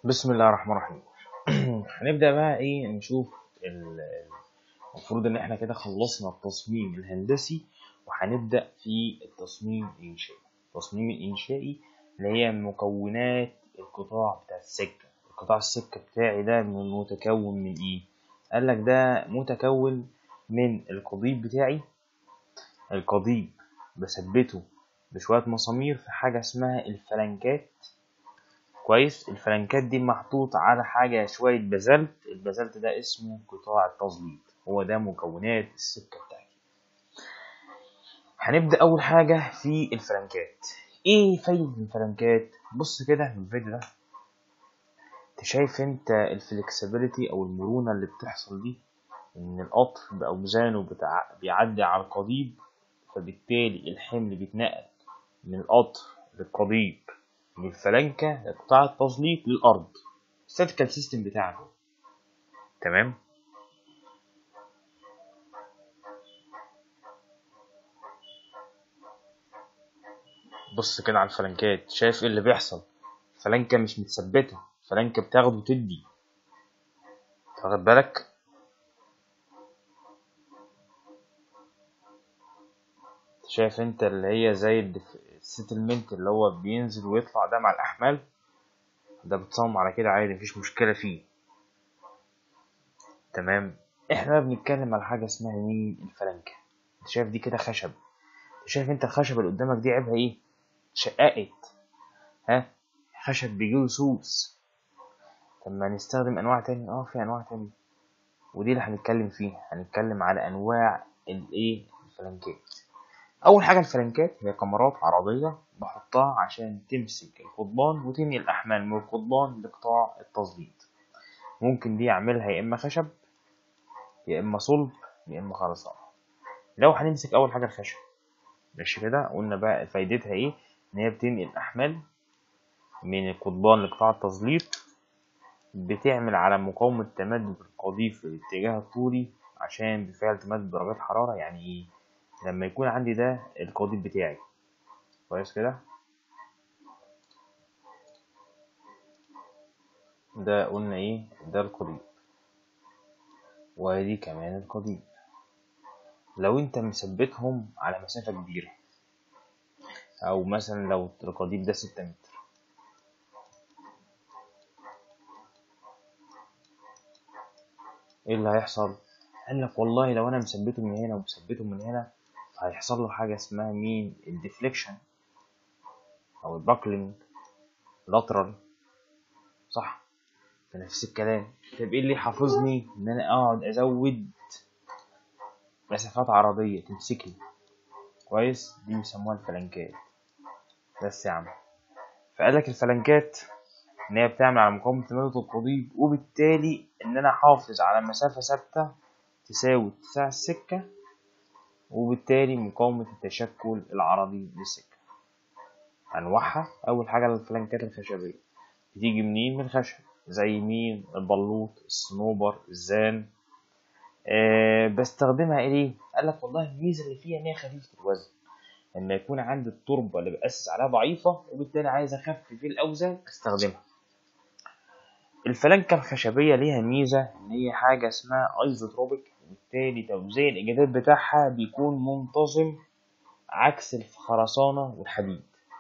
بسم الله الرحمن الرحيم هنبدأ بقى ايه نشوف ال- المفروض ان احنا كده خلصنا التصميم الهندسي وهنبدأ في التصميم الإنشائي التصميم الإنشائي اللي هي مكونات القطاع بتاع السكة قطاع السكة بتاعي ده من متكون من ايه قال لك ده متكون من القضيب بتاعي القضيب بثبته بشوية مسامير في حاجة اسمها الفلنكات كويس الفلنكات دي محطوط على حاجة شوية بازلت البازلت ده اسمه قطاع التظليل هو ده مكونات السكة بتاعتي هنبدأ أول حاجة في الفلنكات ايه فايدة الفلنكات بص كده في الفيديو ده انت شايف انت الفلكسبيليتي او المرونة اللي بتحصل دي ان القطر بأوزانه بتاع بيعدي على القضيب فبالتالي الحمل بيتنقل من القطر للقضيب من الفلنكة لقطاع التظليل للأرض الستاتيكال سيستم بتاعك تمام بص كده على الفلنكات شايف ايه اللي بيحصل الفلنكة مش متثبتة الفلنكة بتاخد وتدي تاخد بالك شايف انت اللي هي زي الدف- السيتلمنت اللي هو بينزل ويطلع ده مع الأحمال ده بتصمم على كده عادي مفيش مشكلة فيه تمام احنا بقى بنتكلم على حاجة اسمها مين الفلنكة انت شايف دي كده خشب انت شايف انت الخشبة اللي قدامك دي عيبها ايه شققت ها خشب بيجيله سوس طب ما نستخدم انواع تانية اه في انواع تانية ودي اللي هنتكلم فيها هنتكلم على انواع الايه الفلنكات اول حاجه الفلنكات هي كاميرات عرضيه بحطها عشان تمسك القضبان وتنقل الاحمال من القضبان لقطاع التظليل ممكن دي اعملها يا اما خشب يا اما صلب يا اما خرسانه لو هنمسك اول حاجه الخشب ماشي كده قلنا بقى فايدتها ايه ان هي بتنقل الاحمال من القضبان لقطاع التظليل بتعمل على مقاومة تمدد القضيب في الاتجاه الطولي عشان بفعل تمدد درجات حرارة يعني ايه لما يكون عندي ده القضيب بتاعي كويس كده ده قلنا ايه ده القضيب ودي كمان القضيب لو انت مثبتهم على مسافة كبيرة او مثلا لو القضيب ده ستة متر ايه اللي هيحصل قال لك والله لو انا مثبته من هنا ومثبته من هنا هيحصل له حاجة اسمها مين الديفليكشن او الباكلينج لاترال صح فنفس الكلام طب ايه اللي يحافظني ان انا اقعد ازود مسافات عرضية تمسكني كويس دي بيسموها الفلنكات بس يا عم فقال لك الفلنكات ان هي بتعمل على مقاومة تمدد القضيب وبالتالي ان انا احافظ على مسافة ثابتة تساوي اتساع السكة وبالتالي مقاومة التشكل العرضي للسكة أنواعها أول حاجة الفلنكات الخشبية بتيجي منين من الخشب زي مين البلوط الصنوبر الزان أه بستخدمها ليه قال لك والله الميزة اللي فيها إن هي خفيفة الوزن لما يكون عندي التربة اللي بأسس عليها ضعيفة وبالتالي عايز أخفف الأوزان أستخدمها الفلنكة الخشبية ليها ميزة إن هي حاجة اسمها ايزوتروبيك وبالتالي توزيع الإجادات بتاعها بيكون منتظم عكس الخرسانة والحديد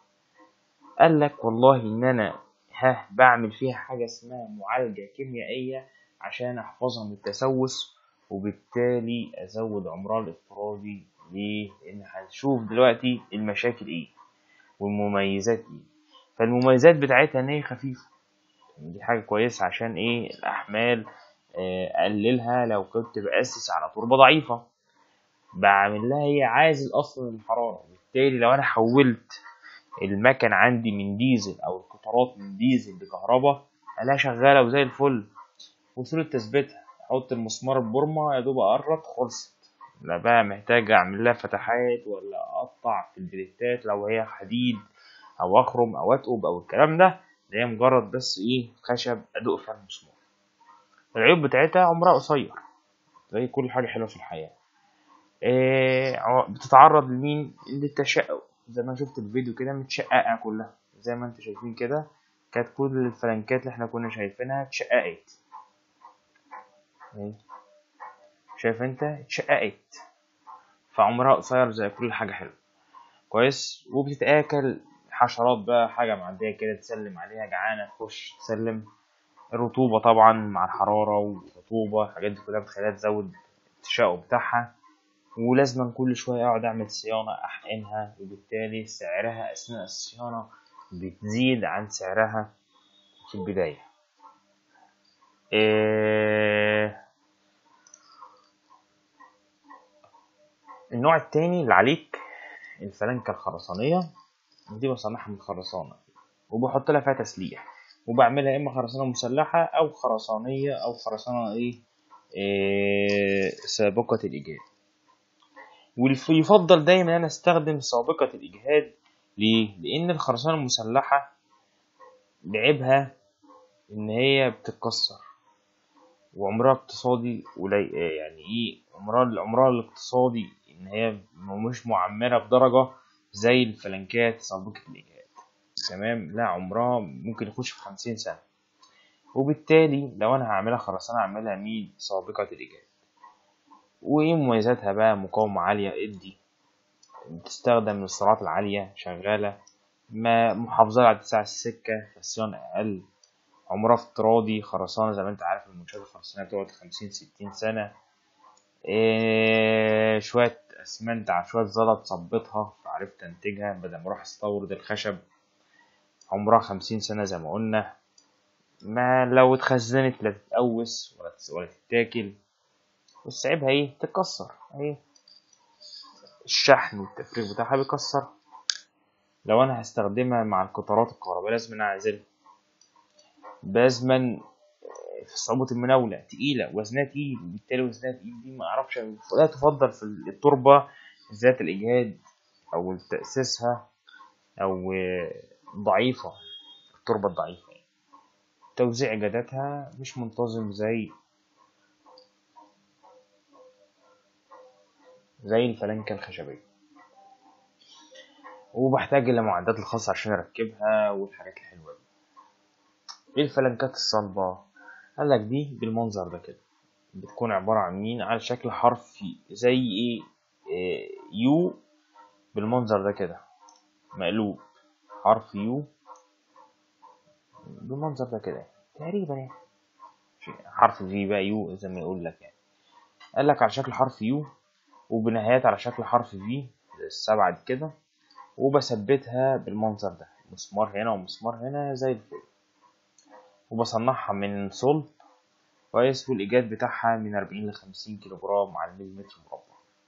قال لك والله إن أنا ها بعمل فيها حاجة اسمها معالجة كيميائية عشان أحفظها من التسوس وبالتالي أزود عمرها الافتراضي ليه؟ لأن هنشوف دلوقتي المشاكل إيه والمميزات إيه فالمميزات بتاعتها إن هي خفيفة دي حاجة كويسة عشان ايه الأحمال آه، أقللها لو كنت بأسس على تربة ضعيفة بعمل لها هي عازل أصلا للحرارة بالتالي لو أنا حولت المكن عندي من ديزل أو القطارات من ديزل لكهرباء ألاقيها شغالة وزي الفل وصورة تثبيتها أحط المسمار البورمة يا دوب أقرط خلصت لا بقى محتاج أعمل لها فتحات ولا أقطع في البليتات لو هي حديد أو أخرم أو أتقب أو الكلام ده ده هي مجرد بس ايه خشب ادق فيها المسمار العيوب بتاعتها عمرها قصير زي كل حاجة حلوة في الحياة إيه ع- بتتعرض لمين للتشقق زي ما شفت الفيديو كده متشققة كلها زي ما انتوا شايفين كده كانت كل الفلنكات اللي احنا كنا شايفينها اتشققت اهي. شايف انت اتشققت فعمرها قصير زي كل حاجة حلوة كويس وبتتآكل حشرات بقى حاجة معدية كده تسلم عليها جعانة تخش تسلم الرطوبة طبعا مع الحرارة والرطوبة الحاجات دي كلها بتخليها تزود التشاؤم بتاعها ولازما كل شوية أقعد أعمل صيانة أحقنها وبالتالي سعرها أثناء الصيانة بتزيد عن سعرها في البداية إيه النوع التاني اللي عليك الفلنكة الخرسانية دي بصنعها من الخرسانة وبحط لها فيها تسليح وبعملها اما خرسانة مسلحة او خرسانية او خرسانة ايه, إيه سابقة الاجهاد ويفضل دايما انا استخدم سابقة الاجهاد ليه لان الخرسانة المسلحة لعبها ان هي بتتكسر وعمرها اقتصادي قليل يعني ايه عمرها عمرها الاقتصادي ان هي مش معمرة بدرجة زي الفلنكات سابقة الاجهاد تمام لا عمرها ممكن يخش في خمسين سنة وبالتالي لو انا هعملها خرسانة هعملها مين سابقة الاجهاد وايه مميزاتها بقى مقاومة عالية ادي بتستخدم للسرعات العالية شغالة ما محافظة على اتساع السكة فالصيانة أقل عمرها افتراضي خرسانة زي ما انت عارف المنشآت الخرسانية بتقعد خمسين ستين سنة إيه شوية أسمنت على شوية زلط صبتها فعرفت أنتجها بدل ما أروح أستورد الخشب عمرها خمسين سنة زي ما قلنا ما لو اتخزنت لا تتقوس ولا ولا تتاكل بس عيبها ايه تتكسر اهي الشحن والتفريغ بتاعها بيكسر لو انا هستخدمها مع القطارات الكهربائية لازم اعزلها لازما في صعوبة المناولة تقيلة وزنها تقيل وبالتالي وزنها تقيل دي ما اعرفش لا تفضل في التربة ذات الاجهاد او تأسيسها او ضعيفة التربة الضعيفة يعني. توزيع اجهاداتها مش منتظم زي زي الفلنكة الخشبية وبحتاج لمعدات الخاصة عشان اركبها والحاجات الحلوة دي ايه الفلنكات الصلبة قالك دي بالمنظر ده كده بتكون عبارة عن مين على شكل حرف زي ايه, إيه يو بالمنظر ده كده مقلوب حرف يو بالمنظر ده كده تقريبا يعني حرف في بقى يو زي ما يقول لك يعني قال لك على شكل حرف يو وبنهايات على شكل حرف في السبعة دي كده وبثبتها بالمنظر ده مسمار هنا ومسمار هنا زي الفل وبصنعها من صلب كويس والإيجاد بتاعها من أربعين لخمسين كيلو جرام على المليمتر مربع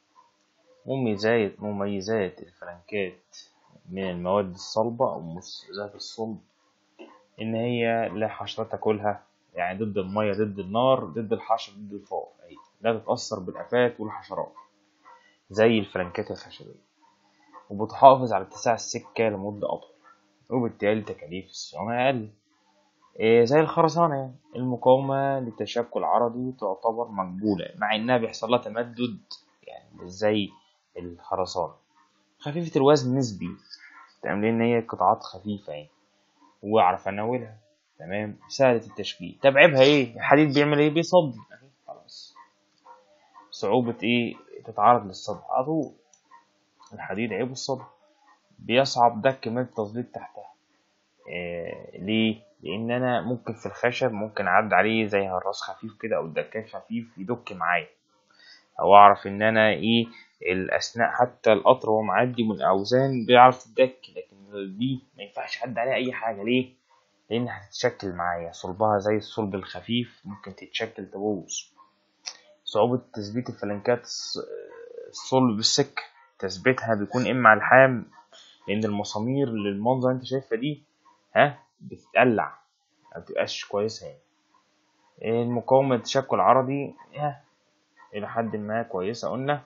مميزات مميزات الفلنكات من المواد الصلبة أو ذات الصلب إن هي لا حشرات تاكلها يعني ضد المية ضد النار ضد الحشر ضد الفار أي لا تتأثر بالآفات والحشرات زي الفلنكات الخشبية وبتحافظ على اتساع السكة لمدة أطول وبالتالي تكاليف الصيانة أقل إيه زي الخرسانة يعني المقاومة للتشابك العرضي تعتبر مقبولة مع إنها بيحصل لها تمدد يعني مش زي الخرسانة خفيفة الوزن نسبي تمام لأن هي قطعات خفيفة يعني وأعرف أناولها تمام سهلة التشكيل طب عيبها إيه؟ الحديد بيعمل إيه؟ بيصد خلاص صعوبة إيه؟ تتعرض للصدى على طول الحديد عيبه الصدى بيصعب دك من التظبيط تحتها إيه ليه؟ لأن أنا ممكن في الخشب ممكن أعدي عليه زي هراس خفيف كده أو دكاك خفيف يدك معايا أو أعرف إن أنا إيه الأثناء حتى القطر وهو معدي من الأوزان بيعرف تدك لكن دي ما ينفعش أعدي عليها أي حاجة ليه؟ لأن هتتشكل معايا صلبها زي الصلب الخفيف ممكن تتشكل تبوظ صعوبة تثبيت الفلنكات الصلب بالسكة تثبيتها بيكون إما على الحام لأن المسامير للمنظر اللي أنت شايفها دي ها بتتقلع مبتبقاش كويسة يعني المقاومة للتشكل عرضي ها إلى حد ما كويسة قلنا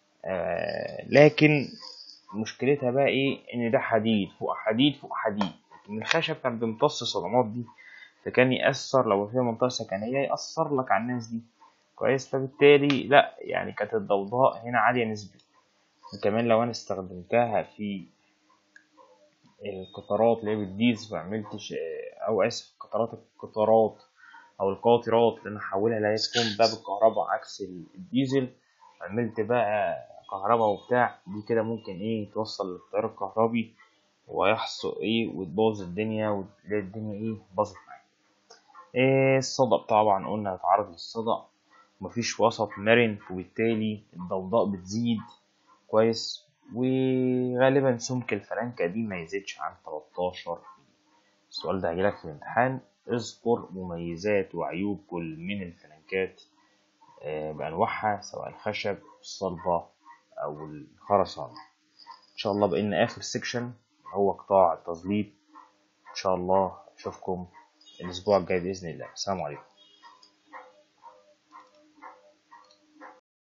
آه لكن مشكلتها بقى إيه إن ده حديد فوق حديد فوق حديد لكن الخشب كان بيمتص الصدمات دي فكان يأثر لو في منطقة سكنية يأثر لك على الناس دي كويس فبالتالي لا يعني كانت الضوضاء هنا عالية نسبيا وكمان لو انا استخدمتها في القطارات اللي هي بتديز وعملت او اسف قطارات القطارات او القاطرات اللي انا احولها اللي هي تكون بقى بالكهرباء عكس الديزل عملت بقى كهرباء وبتاع دي كده ممكن ايه توصل للتيار الكهربي ويحصل ايه وتبوظ الدنيا وتلاقي الدنيا ايه باظت معاك إيه الصدأ طبعا قلنا هتعرض للصدأ مفيش وسط مرن وبالتالي الضوضاء بتزيد كويس وغالبا سمك الفلانكة دي ما يزيدش عن 13 السؤال ده هيجيلك في الامتحان اذكر مميزات وعيوب كل من الفلانكات بأنواعها سواء الخشب الصلبة أو الخرسانة إن شاء الله بإن آخر سيكشن هو قطاع التظليل إن شاء الله أشوفكم الأسبوع الجاي بإذن الله السلام عليكم